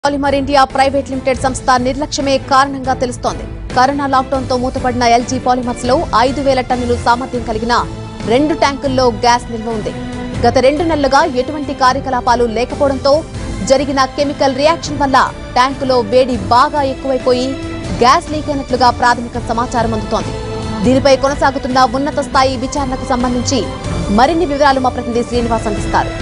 polymer India private limited సంస్థ నిర్లక్ష్యమే కారణంగా తెలుస్తోంది కరోనా లాక్డౌన్ తో మూతపడిన ఎల్జీ పాలిమర్స్ లో ఐదు వేల టన్నులు సామర్థ్యం కలిగిన రెండు ట్యాంకుల్లో గ్యాస్ నిల్వ ఉంది గత రెండు నెలలుగా ఎటువంటి కార్యకలాపాలు లేకపోవడంతో జరిగిన కెమికల్ రియాక్షన్ వల్ల ట్యాంకులో వేడి బాగా ఎక్కువైపోయి గ్యాస్ లీక్ అయినట్లుగా ప్రాథమిక సమాచారం అందుతోంది దీనిపై కొనసాగుతున్న ఉన్నత స్థాయి విచారణకు సంబంధించి మరిన్ని వివరాలు మా ప్రతినిధి శ్రీనివాస్ అందిస్తారు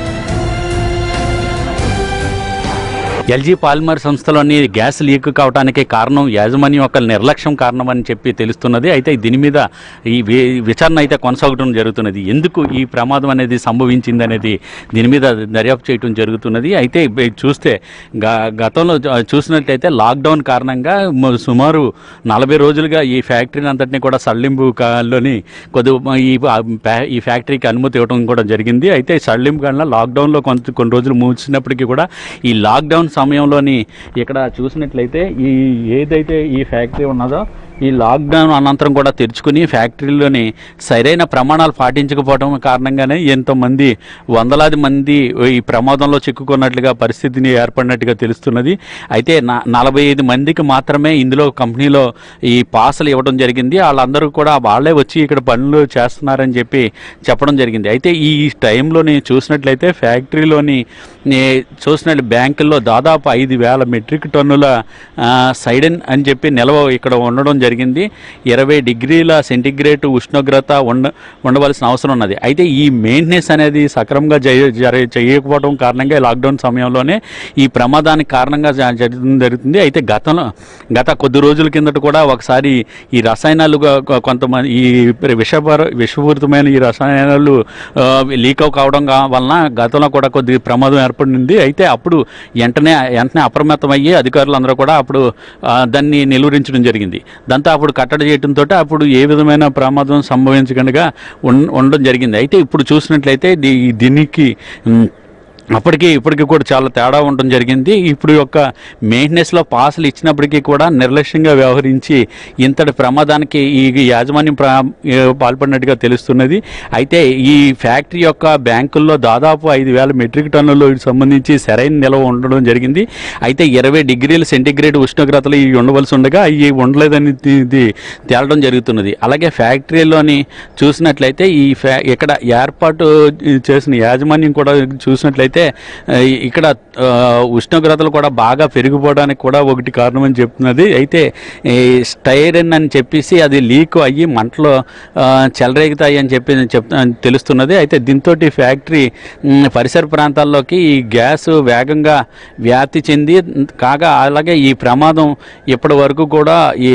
ఎల్జీ పాలిమర్ సంస్థలోని గ్యాస్ లీక్ కావడానికి కారణం యాజమాన్యం యొక్క నిర్లక్ష్యం కారణం అని చెప్పి తెలుస్తున్నది అయితే దీని మీద ఈ వి- విచారణ అయితే కొనసాగడం జరుగుతున్నది ఎందుకు ఈ ప్రమాదం అనేది సంభవించింది అనేది దీని మీద దర్యాప్తు చేయడం జరుగుతున్నది అయితే ఇవి చూస్తే గ- గతంలో చూ- చూసినట్లయితే లాక్డౌన్ కారణంగా మ- సుమారు నలభై రోజులుగా ఈ ఫ్యాక్టరీని అంతటిని కూడా సళ్ళింపు లోని కొద్ది ఈ ఆ ప్యా- ఈ ఫ్యాక్టరీకి అనుమతి ఇవ్వడం కూడా జరిగింది అయితే సళ్ళింపు కాలంలో లాక్డౌన్లో కొంత కొన్ని రోజులు మూసినప్పటికీ కూడా ఈ లాక్డౌన్ సమయంలోని ఇక్కడ చూసినట్లయితే ఈ ఏదైతే ఈ ఫ్యాక్టరీ ఉన్నదో ఈ లాక్డౌన్ అనంతరం కూడా తెరుచుకుని ఫ్యాక్టరీలోని సరైన ప్రమాణాలు పాటించకపోవడం కారణంగానే ఎంతోమంది వందలాది మంది ఈ ప్రమాదంలో చిక్కుకున్నట్లుగా పరిస్థితిని ఏర్పడినట్టుగా తెలుస్తున్నది అయితే నా నలభై ఐదు మందికి మాత్రమే ఇందులో కంపెనీలో ఈ పాసలు ఇవ్వడం జరిగింది వాళ్ళందరూ కూడా వాళ్ళే వచ్చి ఇక్కడ పనులు చేస్తున్నారని చెప్పి చెప్పడం జరిగింది అయితే ఈ టైంలోని చూసినట్లయితే ఫ్యాక్టరీలోని నే చూసినట్లు బ్యాంకుల్లో దాదాపు ఐదు వేల మెట్రిక్ టన్నుల ఆ, సైడెన్ అని చెప్పి నిల్వ ఇక్కడ ఉండడం జరిగింది ఇరవై డిగ్రీల సెంటిగ్రేడ్ ఉష్ణోగ్రత ఉండ ఉండవలసిన అవసరం ఉన్నది అయితే ఈ మెయింటెనెన్స్ అనేది సక్రమంగా జయ జర- చేయకపోవడం కారణంగా ఈ లాక్డౌన్ సమయంలోనే ఈ ప్రమాదానికి కారణంగా జ- జరుగుతుంది జరుగుతుంది అయితే గతంలో గత కొద్ది రోజుల కిందట కూడా ఒకసారి ఈ రసాయనాలు గ- కొ- కొంతమంది ఈ విషపర విషపూరితమైన ఈ రసాయనాలు ఆ, లీక్ కావడం గా- వలన గతంలో కూడా కొద్ది ప్రమాదం ఏర్పడింది అయితే అప్పుడు వెంటనే వెంటనే అప్రమత్తమయ్యి అధికారులు అందరూ కూడా అప్పుడు ఆ, దాన్ని నిలువరించడం జరిగింది దాంతో అప్పుడు కట్టడి చేయడంతో అప్పుడు ఏ విధమైన ప్రమాదం సంభవించకుండా ఉన్- ఉండడం జరిగింది అయితే ఇప్పుడు చూసినట్లయితే దీ- దీనికి ఉమ్, అప్పటికి ఇప్పటికి కూడా చాలా తేడా ఉండడం జరిగింది ఇప్పుడు యొక్క మెయింటెనెన్స్లో పాసులు ఇచ్చినప్పటికీ కూడా నిర్లక్ష్యంగా వ్యవహరించి ఇంతటి ప్రమాదానికి ఈ యాజమాన్యం ప్రా ఏ, పాల్పడినట్టుగా తెలుస్తున్నది అయితే ఈ ఫ్యాక్టరీ యొక్క బ్యాంకుల్లో దాదాపు ఐదు వేల మెట్రిక్ టన్నులు సంబంధించి సరైన నిల్వ ఉండడం జరిగింది అయితే ఇరవై డిగ్రీల సెంటిగ్రేడ్ ఉష్ణోగ్రతలు ఇవి ఉండవలసి ఉండగా ఇవి ఉండలేదని ఇది- ఇది తేలడం జరుగుతున్నది అలాగే ఫ్యాక్టరీలోని చూసినట్లయితే ఈ ఫ్యా ఇక్కడ ఏర్పాటు చేసిన యాజమాన్యం కూడా చూసినట్లయితే ఆ, ఇక్కడ ఆ, ఉష్ణోగ్రతలు కూడా బాగా పెరిగిపోవడానికి కూడా ఒకటి కారణం అని చెప్తున్నది అయితే ఈ స్టైరన్ అని చెప్పేసి అది లీక్ అయ్యి మంటలు ఆ, చెలరేగుతాయి అని చెప్పి చెప్ తెలుస్తున్నది అయితే దీంతో ఫ్యాక్టరీ ఉమ్, పరిసర ప్రాంతాల్లోకి ఈ గ్యాస్ వేగంగా వ్యాప్తి చెంది కాగా అలాగే ఈ ప్రమాదం ఇప్పటి వరకు కూడా ఈ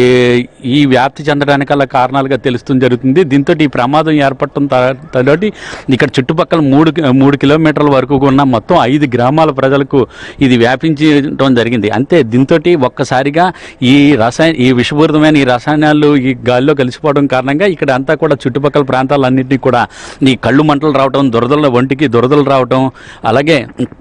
ఈ వ్యాప్తి చెందడానికి గల కారణాలుగా తెలుస్తుంది జరుగుతుంది దీంతో ఈ ప్రమాదం ఏర్పడటం తోటి ఇక్కడ చుట్టుపక్కల మూడు కి- మూడు కిలోమీటర్ల వరకు ఉన్న మొత్తం ఐదు గ్రామాల ప్రజలకు ఇది వ్యాపించడం జరిగింది అంతే దీంతో ఒక్కసారిగా ఈ రసాయన ఈ విషపూరితమైన ఈ రసాయనాలు ఈ గాలిలో కలిసిపోవడం కారణంగా ఇక్కడ అంతా కూడా చుట్టుపక్కల ప్రాంతాలన్నింటినీ కూడా ఈ కళ్ళు మంటలు రావటం దురదల ఒంటికి దురదలు రావటం అలాగే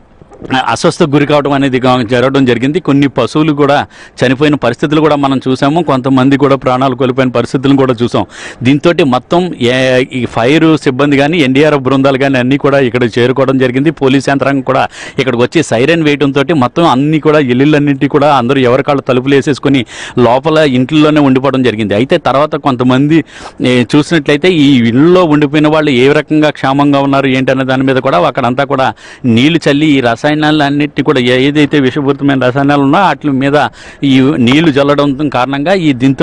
అస్వస్థకు గురి కావడం అనేది గా- జరగడం జరిగింది కొన్ని పశువులు కూడా చనిపోయిన పరిస్థితులు కూడా మనం చూసాము కొంతమంది కూడా ప్రాణాలు కోల్పోయిన పరిస్థితులను కూడా చూసాం దీంతో మొత్తం ఏ- ఈ ఫైర్ సిబ్బంది కానీ ఎన్డీఆర్ఎఫ్ బృందాలు కానీ అన్నీ కూడా ఇక్కడ చేరుకోవడం జరిగింది పోలీస్ యంత్రాంగం కూడా ఇక్కడికి వచ్చి సైరన్ వేయడంతో మొత్తం అన్ని కూడా ఇల్లులన్నింటి కూడా అందరూ ఎవరికాళ్ళు తలుపులు వేసేసుకొని లోపల ఇంట్లోనే ఉండిపోవడం జరిగింది అయితే తర్వాత కొంతమంది ఏ, చూసినట్లయితే ఈ ఇళ్ళలో ఉండిపోయిన వాళ్ళు ఏ రకంగా క్షేమంగా ఉన్నారు ఏంటనే దాని మీద కూడా అక్కడంతా కూడా నీళ్లు చల్లి ఈ రసాయనాలు అన్నిటి కూడా ఏ- ఏదైతే విషపూరితమైన రసాయనాలు ఉన్నా వాటి మీద ఈ నీళ్లు చల్లడం కారణంగా ఈ దీంతో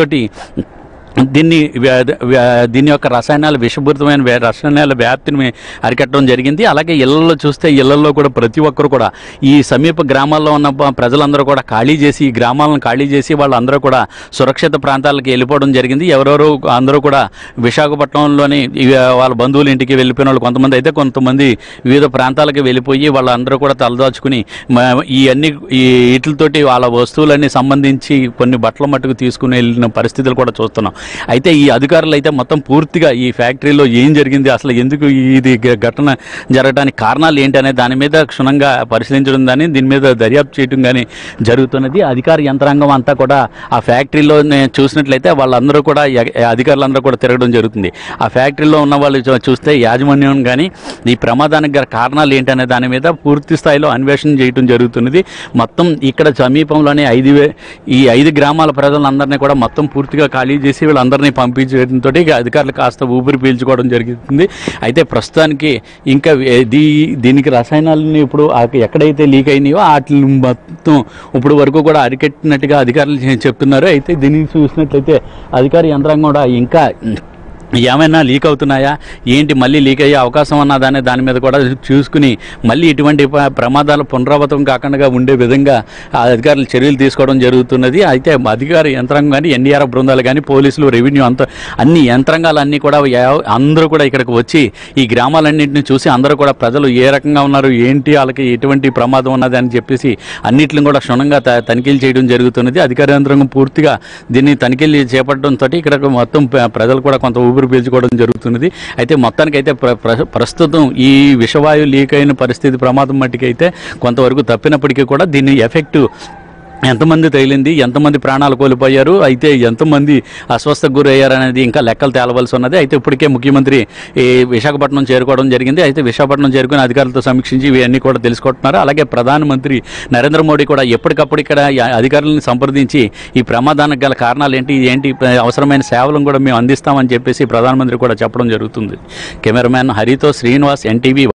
దీన్ని వ్యా- వ్యా- దీని యొక్క రసాయనాలు విషపూరితమైన వ్యా- రసాయనాల వ్యాప్తిని అరికట్టడం జరిగింది అలాగే ఇళ్లలో చూస్తే ఇళ్లలో కూడా ప్రతి ఒక్కరు కూడా ఈ సమీప గ్రామాల్లో ఉన్న ప- ప్రజలందరూ కూడా ఖాళీ చేసి ఈ గ్రామాలను ఖాళీ చేసి వాళ్ళందరూ కూడా సురక్షిత ప్రాంతాలకు వెళ్ళిపోవడం జరిగింది ఎవరెవరు అందరూ కూడా విశాఖపట్నంలోని ఈ వాళ్ళ బంధువుల ఇంటికి వెళ్ళిపోయిన వాళ్ళు కొంతమంది అయితే కొంతమంది వివిధ ప్రాంతాలకు వెళ్ళిపోయి వాళ్ళందరూ కూడా తలదాచుకుని మ- ఈ అన్ని ఈ వీటితోటి వాళ్ళ వస్తువులన్నీ సంబంధించి కొన్ని బట్టల మట్టుకు తీసుకుని వెళ్ళిన పరిస్థితులు కూడా చూస్తున్నాం అయితే ఈ అధికారులు అయితే మొత్తం పూర్తిగా ఈ ఫ్యాక్టరీలో ఏం జరిగింది అసలు ఎందుకు ఇది గ- ఘటన జరగడానికి కారణాలు ఏంటి అనే దాని మీద క్షుణ్ణంగా పరిశీలించడం కానీ దీని మీద దర్యాప్తు చేయడం కానీ జరుగుతున్నది అధికార యంత్రాంగం అంతా కూడా ఆ ఫ్యాక్టరీలో నేను చూసినట్లయితే వాళ్ళందరూ కూడా ఎ- అధికారులందరూ కూడా తిరగడం జరుగుతుంది ఆ ఫ్యాక్టరీలో ఉన్న వాళ్ళు చూ- చూస్తే యాజమాన్యం కానీ ఈ ప్రమాదానికి గల కారణాలు ఏంటనే దాని మీద పూర్తి స్థాయిలో అన్వేషణ చేయడం జరుగుతున్నది మొత్తం ఇక్కడ సమీపంలోనే ఐదు వే ఈ ఐదు గ్రామాల ప్రజలందరినీ కూడా మొత్తం పూర్తిగా ఖాళీ చేసి వీళ్ళందరినీ పంపించడంతో అధికారులు కాస్త ఊపిరి పీల్చుకోవడం జరుగుతుంది అయితే ప్రస్తుతానికి ఇంకా వే- దీ దీనికి రసాయనాలని ఇప్పుడు ఆ- ఎక్కడైతే లీక్ అయినాయో వాటిని మొత్తం ఇప్పుడు వరకు కూడా అరికెట్టినట్టుగా అధికారులు చె- చెప్తున్నారు అయితే దీన్ని చూసినట్లయితే అధికార యంత్రాంగం కూడా ఇంకా ఏమైనా లీక్ అవుతున్నాయా ఏంటి మళ్ళీ లీక్ అయ్యే అవకాశం ఉన్నదానే దాని మీద కూడా చూసుకుని మళ్ళీ ఇటువంటి ప- ప్రమాదాలు పునరావృతం కాకుండా ఉండే విధంగా ఆ అధికారులు చర్యలు తీసుకోవడం జరుగుతున్నది అయితే అధికార యంత్రాంగం కానీ ఎన్డీఆర్ఎఫ్ బృందాలు కానీ పోలీసులు రెవెన్యూ అంతా అన్ని యంత్రాంగాలు అన్నీ కూడా యా- అందరూ కూడా ఇక్కడికి వచ్చి ఈ గ్రామాలన్నింటినీ చూసి అందరూ కూడా ప్రజలు ఏ రకంగా ఉన్నారు ఏంటి వాళ్ళకి ఎటువంటి ప్రమాదం ఉన్నది అని చెప్పేసి అన్నిటిని కూడా క్షుణ్ణంగా త- తనిఖీలు చేయడం జరుగుతున్నది అధికార యంత్రాంగం పూర్తిగా దీన్ని తనిఖీలు చేపట్టడంతో ఇక్కడ మొత్తం ప్ర- ప్రజలు కూడా కొంత ఊపిరి పీల్చుకోవడం జరుగుతున్నది అయితే మొత్తానికైతే ప్ర ప్ర- ప్రస్తుతం ఈ విషవాయు లీక్ అయిన పరిస్థితి ప్రమాదం మట్టికైతే కొంతవరకు తప్పినప్పటికీ కూడా దీని ఎఫెక్ట్ ఎంతమంది తగిలింది ఎంతమంది ప్రాణాలు కోల్పోయారు అయితే ఎంతమంది అస్వస్థకు గురయ్యారు అనేది ఇంకా లెక్కలు తేలవలసి ఉన్నది అయితే ఇప్పటికే ముఖ్యమంత్రి ఈ విశాఖపట్నం చేరుకోవడం జరిగింది అయితే విశాఖపట్నం చేరుకుని అధికారులతో సమీక్షించి ఇవన్నీ కూడా తెలుసుకుంటున్నారు అలాగే ప్రధానమంత్రి నరేంద్ర మోడీ కూడా ఎప్పటికప్పుడు ఇక్కడ ఈ అధికారులను సంప్రదించి ఈ ప్రమాదానికి గల కారణాలు ఏంటి ఏంటి అవసరమైన సేవలను కూడా మేము అందిస్తామని చెప్పేసి ప్రధానమంత్రి కూడా చెప్పడం జరుగుతుంది కెమెరామ్యాన్ హరితో శ్రీనివాస్ ఎన్టీవీ